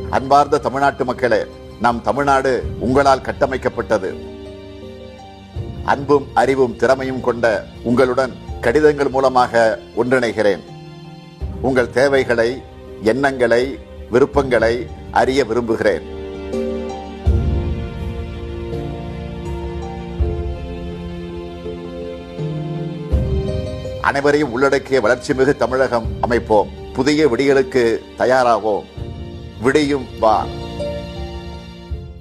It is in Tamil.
அன்பார்ந்த தமிழ்நாட்டு மக்களே நம் தமிழ்நாடு உங்களால் கட்டமைக்கப்பட்டது அன்பும் அறிவும் திறமையும் கொண்ட உங்களுடன் கடிதங்கள் மூலமாக ஒன்றிணைகிறேன் உங்கள் தேவைகளை எண்ணங்களை விருப்பங்களை அறிய விரும்புகிறேன் அனைவரையும் உள்ளடக்கிய வளர்ச்சிமிகு தமிழகம் அமைப்போம் புதிய விடிகளுக்கு தயாராவோம் விடியும் வா